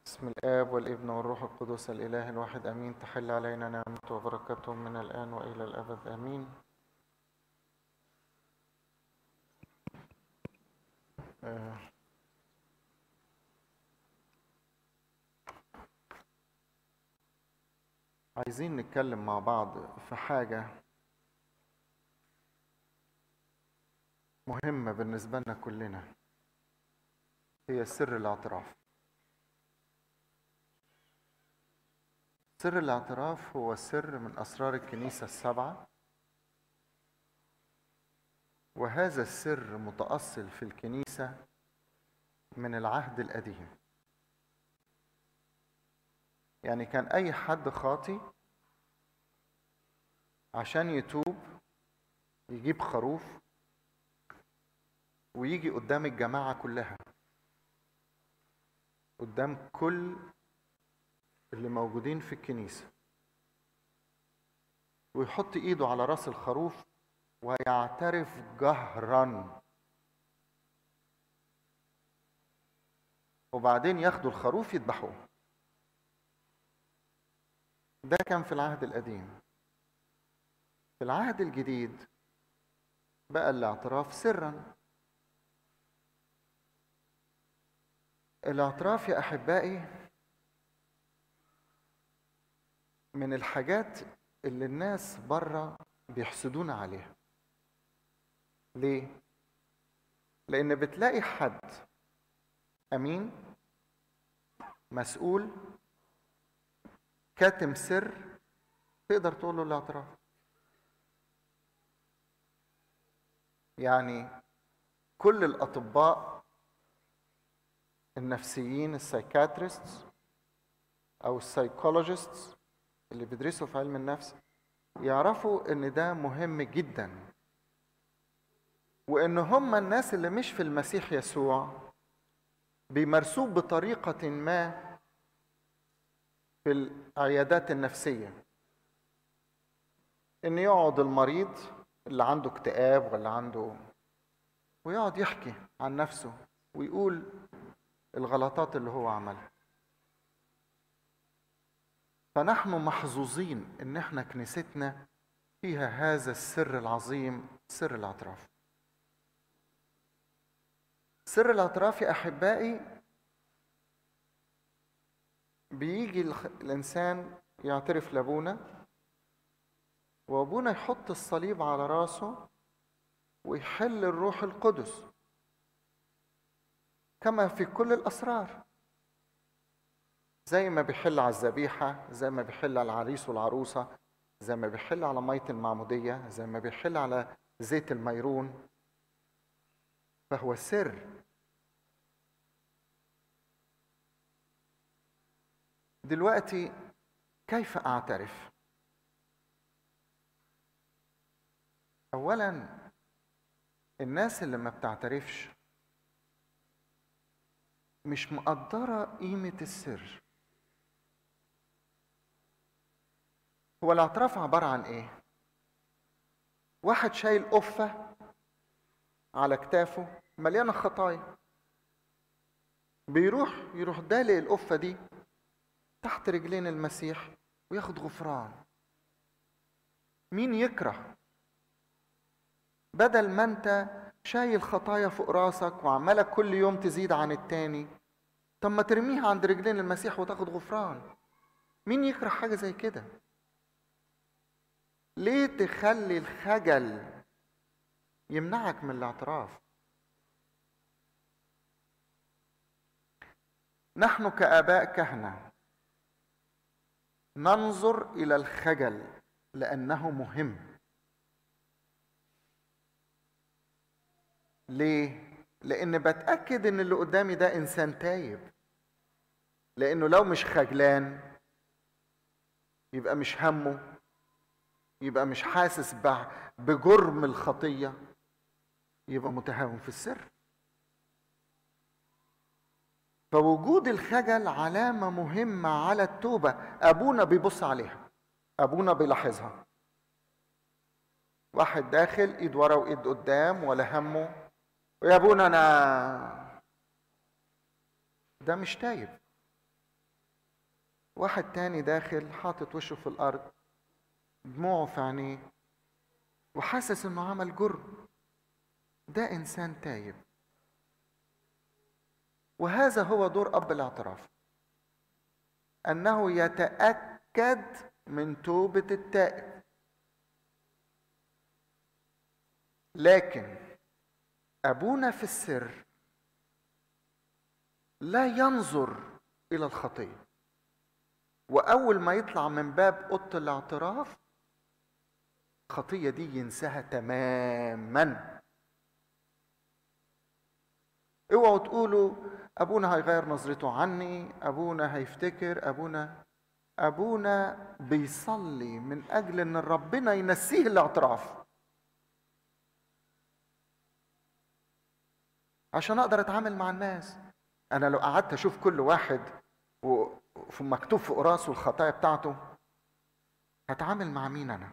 بسم الآب والابن والروح القدس الإله الواحد أمين تحل علينا نعمته وبركته من الآن وإلى الأبد آمين آه. عايزين نتكلم مع بعض في حاجة مهمة بالنسبة لنا كلنا هي سر الاعتراف سر الاعتراف هو سر من اسرار الكنيسه السبعه وهذا السر متاصل في الكنيسه من العهد القديم يعني كان اي حد خاطي عشان يتوب يجيب خروف ويجي قدام الجماعه كلها قدام كل اللي موجودين في الكنيسة ويحط ايده على راس الخروف ويعترف جهرا وبعدين ياخدوا الخروف يذبحوه ده كان في العهد القديم في العهد الجديد بقى الاعتراف سرا الاعتراف يا احبائي من الحاجات اللي الناس بره بيحسدونا عليها ليه لان بتلاقي حد امين مسؤول كاتم سر تقدر تقول له الاعتراف يعني كل الاطباء النفسيين السايكاتريست او السايكولوجيست اللي بيدرسوا في علم النفس يعرفوا ان ده مهم جدا وان هم الناس اللي مش في المسيح يسوع بيمارسوه بطريقة ما في العيادات النفسية ان يقعد المريض اللي عنده اكتئاب ولا عنده ويقعد يحكي عن نفسه ويقول الغلطات اللي هو عملها فنحن محظوظين ان احنا كنيستنا فيها هذا السر العظيم سر الاعتراف سر الاعتراف يا احبائي بيجي الانسان يعترف لابونا وابونا يحط الصليب على راسه ويحل الروح القدس كما في كل الاسرار زي ما بيحل على الذبيحة زي ما بيحل على العريس والعروسة زي ما بيحل على مية المعمودية زي ما بيحل على زيت الميرون فهو سر دلوقتي كيف أعترف؟ أولا الناس اللي ما بتعترفش مش مقدرة قيمة السر هو الاعتراف عبارة عن ايه؟ واحد شايل قفة على كتافه مليانة خطايا بيروح يروح دالق القفة دي تحت رجلين المسيح وياخد غفران مين يكره بدل ما انت شايل خطايا فوق راسك وعمالك كل يوم تزيد عن التاني طب ما ترميها عند رجلين المسيح وتاخد غفران مين يكره حاجة زي كده ليه تخلي الخجل يمنعك من الاعتراف نحن كاباء كهنه ننظر الى الخجل لانه مهم ليه لان بتاكد ان اللي قدامي ده انسان تايب لانه لو مش خجلان يبقى مش همه يبقى مش حاسس بجرم الخطية يبقى متهاون في السر فوجود الخجل علامة مهمة على التوبة أبونا بيبص عليها أبونا بيلاحظها واحد داخل ايد ورا وايد قدام ولا همه ويا ابونا انا ده مش تايب واحد تاني داخل حاطط وشه في الارض دموعه في عينيه وحاسس انه عمل جرم ده انسان تايب وهذا هو دور اب الاعتراف انه يتاكد من توبه التائب لكن ابونا في السر لا ينظر الى الخطيه واول ما يطلع من باب اوضه الاعتراف الخطيه دي ينساها تماما اوعوا تقولوا ابونا هيغير نظرته عني ابونا هيفتكر ابونا ابونا بيصلي من اجل ان ربنا ينسيه الاعتراف عشان اقدر اتعامل مع الناس انا لو قعدت اشوف كل واحد ومكتوب فوق راسه الخطايا بتاعته هتعامل مع مين انا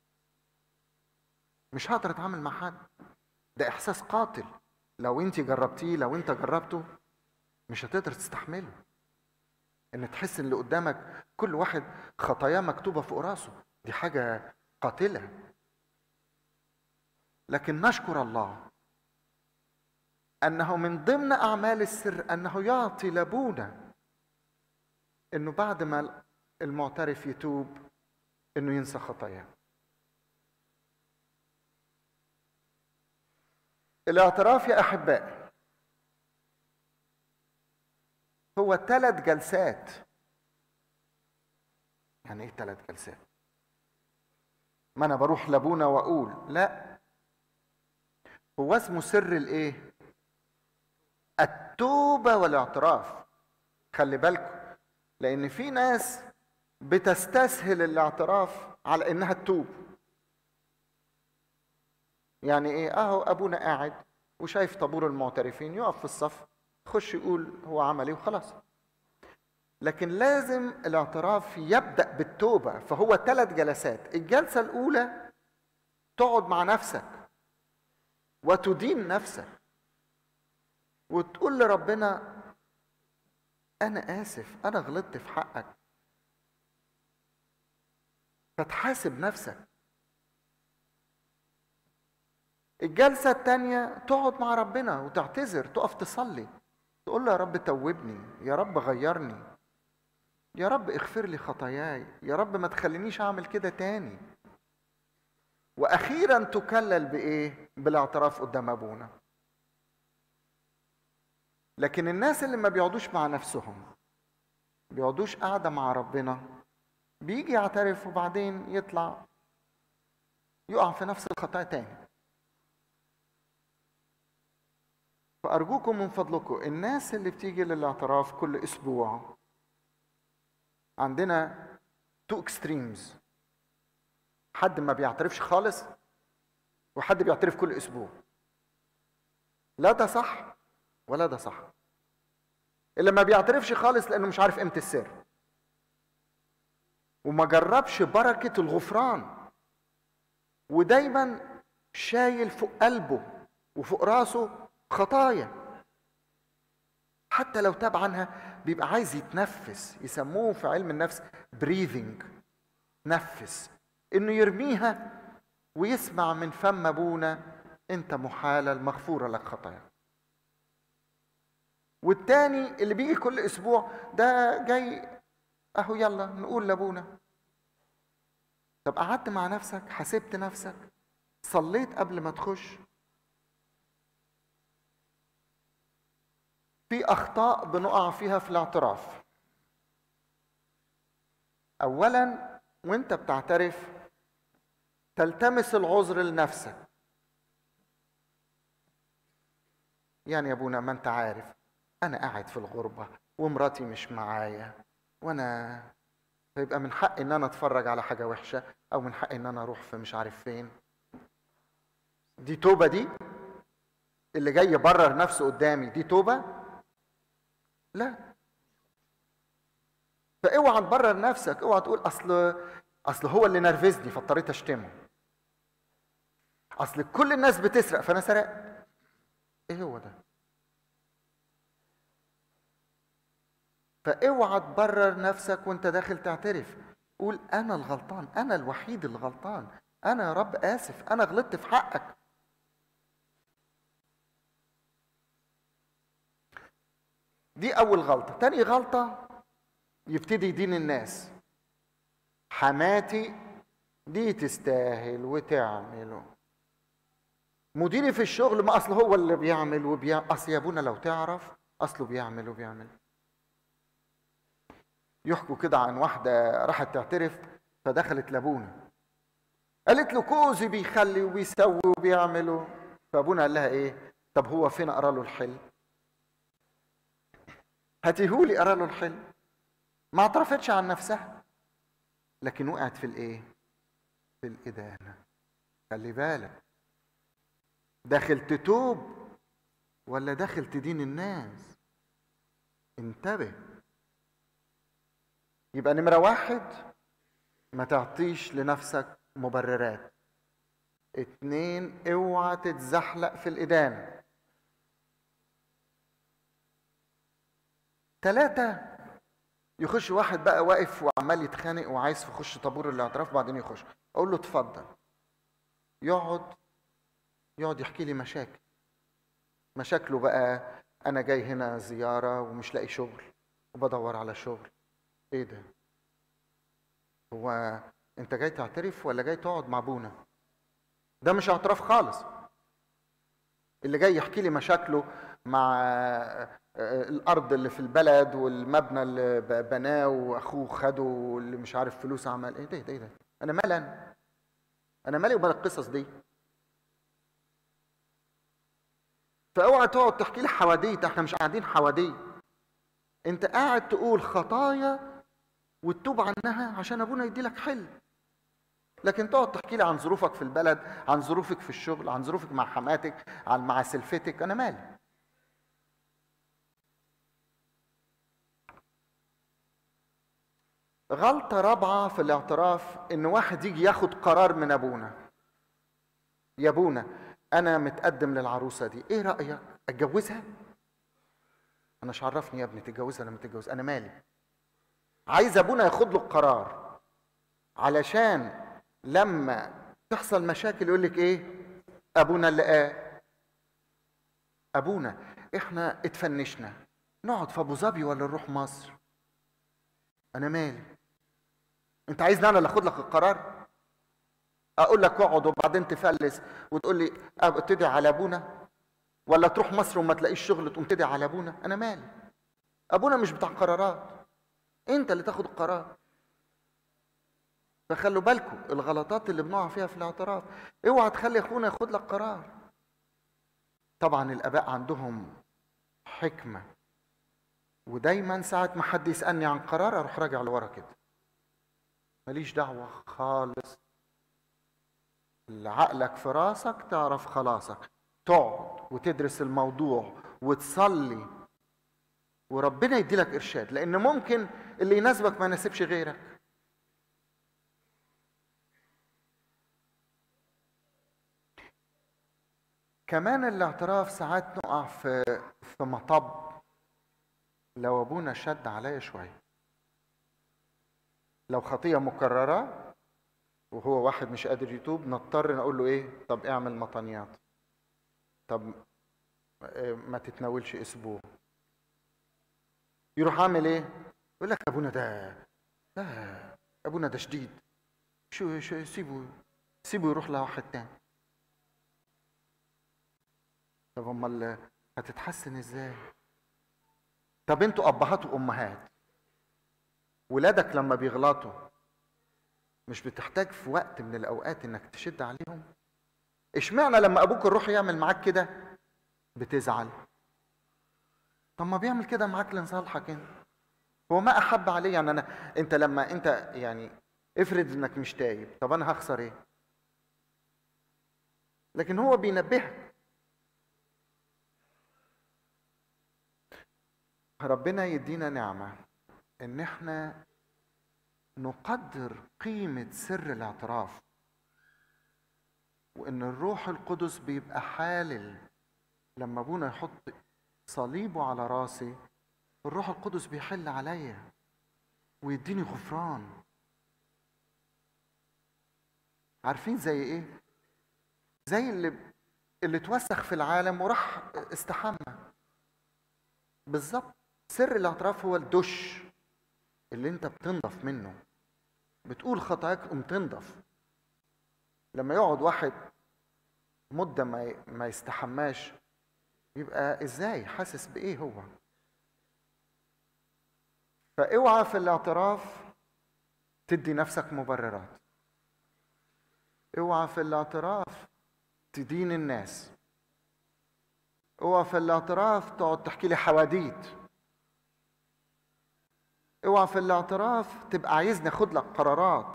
مش هقدر اتعامل مع حد ده احساس قاتل لو انت جربتيه لو انت جربته مش هتقدر تستحمله ان تحس ان اللي قدامك كل واحد خطاياه مكتوبه فوق راسه دي حاجه قاتله لكن نشكر الله انه من ضمن اعمال السر انه يعطي لابونا انه بعد ما المعترف يتوب انه ينسى خطاياه الاعتراف يا احبائي هو ثلاث جلسات يعني ايه ثلاث جلسات ما انا بروح لابونا واقول لا هو اسمه سر الايه التوبه والاعتراف خلي بالكم لان في ناس بتستسهل الاعتراف على انها تتوب يعني ايه اهو ابونا قاعد وشايف طابور المعترفين يقف في الصف خش يقول هو عمل ايه وخلاص لكن لازم الاعتراف يبدا بالتوبه فهو ثلاث جلسات الجلسه الاولى تقعد مع نفسك وتدين نفسك وتقول لربنا انا اسف انا غلطت في حقك فتحاسب نفسك الجلسة التانية تقعد مع ربنا وتعتذر تقف تصلي تقول له يا رب توبني يا رب غيرني يا رب اغفر لي خطاياي يا رب ما تخلينيش اعمل كده تاني واخيرا تكلل بايه بالاعتراف قدام ابونا لكن الناس اللي ما بيقعدوش مع نفسهم بيقعدوش قاعده مع ربنا بيجي يعترف وبعدين يطلع يقع في نفس الخطايا تاني فأرجوكم من فضلكم الناس اللي بتيجي للاعتراف كل أسبوع عندنا تو اكستريمز حد ما بيعترفش خالص وحد بيعترف كل أسبوع لا ده صح ولا ده صح اللي ما بيعترفش خالص لأنه مش عارف قيمة السر وما جربش بركة الغفران ودايما شايل فوق قلبه وفوق راسه خطايا حتى لو تاب عنها بيبقى عايز يتنفس يسموه في علم النفس بريذنج نفس انه يرميها ويسمع من فم ابونا انت محالل مغفوره لك خطايا والتاني اللي بيجي كل اسبوع ده جاي اهو يلا نقول لابونا طب قعدت مع نفسك حسبت نفسك صليت قبل ما تخش في اخطاء بنقع فيها في الاعتراف اولا وانت بتعترف تلتمس العذر لنفسك يعني يا ابونا ما انت عارف انا قاعد في الغربه ومراتي مش معايا وانا فيبقى من حقي ان انا اتفرج على حاجه وحشه او من حقي ان انا اروح في مش عارف فين دي توبه دي اللي جاي يبرر نفسه قدامي دي توبه لا فاوعى تبرر نفسك اوعى تقول اصل اصل هو اللي نرفزني فاضطريت اشتمه اصل كل الناس بتسرق فانا سرقت ايه هو ده فاوعى تبرر نفسك وانت داخل تعترف قول انا الغلطان انا الوحيد الغلطان انا يا رب اسف انا غلطت في حقك دي اول غلطه تاني غلطه يبتدي يدين الناس حماتي دي تستاهل وتعمل مديري في الشغل ما اصل هو اللي بيعمل وبيعمل اصل يا ابونا لو تعرف اصله بيعمل وبيعمل يحكوا كده عن واحدة راحت تعترف فدخلت لابونا قالت له كوزي بيخلي وبيسوي وبيعمل فابونا قال لها ايه طب هو فين اقرا له الحلم هاتيهولي اقرا له الحلم ما اعترفتش عن نفسها لكن وقعت في الايه في الادانه خلي بالك داخل تتوب ولا داخل تدين الناس انتبه يبقى نمرة واحد ما تعطيش لنفسك مبررات اتنين اوعى تتزحلق في الإدانة تلاتة يخش واحد بقى واقف وعمال يتخانق وعايز يخش طابور الاعتراف وبعدين يخش اقول له اتفضل يقعد يقعد يحكي لي مشاكل مشاكله بقى انا جاي هنا زياره ومش لاقي شغل وبدور على شغل ايه ده هو انت جاي تعترف ولا جاي تقعد مع ابونا ده مش اعتراف خالص اللي جاي يحكي لي مشاكله مع الارض اللي في البلد والمبنى اللي بناه واخوه خده واللي مش عارف فلوس عمل ايه ده ايه ده انا مالي انا انا مالي ومال القصص دي فاوعى تقعد تحكي لي حواديت احنا مش قاعدين حواديت انت قاعد تقول خطايا وتتوب عنها عشان ابونا يدي لك حل لكن تقعد تحكي لي عن ظروفك في البلد عن ظروفك في الشغل عن ظروفك مع حماتك عن مع سلفتك انا مالي غلطة رابعة في الاعتراف ان واحد يجي ياخد قرار من ابونا يا ابونا انا متقدم للعروسة دي ايه رأيك اتجوزها انا مش عرفني يا ابني تتجوزها ولا ما تتجوز انا مالي عايز ابونا ياخد له القرار علشان لما تحصل مشاكل يقول لك ايه ابونا اللي قال ابونا احنا اتفنشنا نقعد في ابو ظبي ولا نروح مصر انا مالي انت عايزني انا اللي اخد لك القرار اقول لك اقعد وبعدين تفلس وتقول لي ابتدي على ابونا ولا تروح مصر وما تلاقيش شغل تقوم تدعي على ابونا انا مالي ابونا مش بتاع قرارات انت اللي تاخد القرار فخلوا بالكم الغلطات اللي بنقع فيها في الاعتراف اوعى تخلي اخونا ياخد لك قرار طبعا الاباء عندهم حكمه ودايما ساعة ما حد يسألني عن قرار أروح راجع لورا كده ماليش دعوة خالص اللي عقلك في راسك تعرف خلاصك تقعد وتدرس الموضوع وتصلي وربنا يديلك إرشاد لأن ممكن اللي يناسبك ما يناسبش غيرك كمان الاعتراف ساعات نقع في في مطب لو ابونا شد عليا شويه لو خطيه مكرره وهو واحد مش قادر يتوب نضطر نقول له ايه طب اعمل مطنيات طب ما تتناولش اسبوع يروح عامل ايه يقول لك ابونا ده ده ابونا ده شديد شو شو سيبه سيبه يروح لواحد تاني طب امال هتتحسن ازاي طب انتوا ابهات وامهات ولادك لما بيغلطوا مش بتحتاج في وقت من الاوقات انك تشد عليهم اشمعنى لما ابوك الروح يعمل معاك كده بتزعل طب ما بيعمل كده معاك لنصالحك انت هو ما احب عليه يعني انا انت لما انت يعني افرض انك مش تايب طب انا هخسر ايه لكن هو بينبهك ربنا يدينا نعمة إن إحنا نقدر قيمة سر الاعتراف وإن الروح القدس بيبقى حالل لما أبونا يحط صليبه على راسي الروح القدس بيحل عليا ويديني غفران عارفين زي ايه زي اللي اللي اتوسخ في العالم وراح استحمى بالظبط سر الاعتراف هو الدش اللي انت بتنضف منه بتقول خطاياك قوم تنضف لما يقعد واحد مدة ما ما يستحماش يبقى ازاي حاسس بايه هو فاوعى في الاعتراف تدي نفسك مبررات اوعى في الاعتراف تدين الناس اوعى في الاعتراف تقعد تحكي لي حواديت اوعى في الاعتراف تبقى عايزني اخد لك قرارات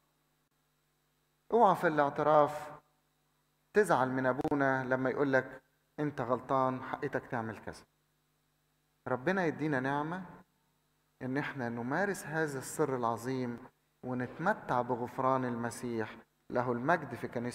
اوعى في الاعتراف تزعل من ابونا لما يقول لك انت غلطان حقيتك تعمل كذا ربنا يدينا نعمه ان احنا نمارس هذا السر العظيم ونتمتع بغفران المسيح له المجد في كنيسته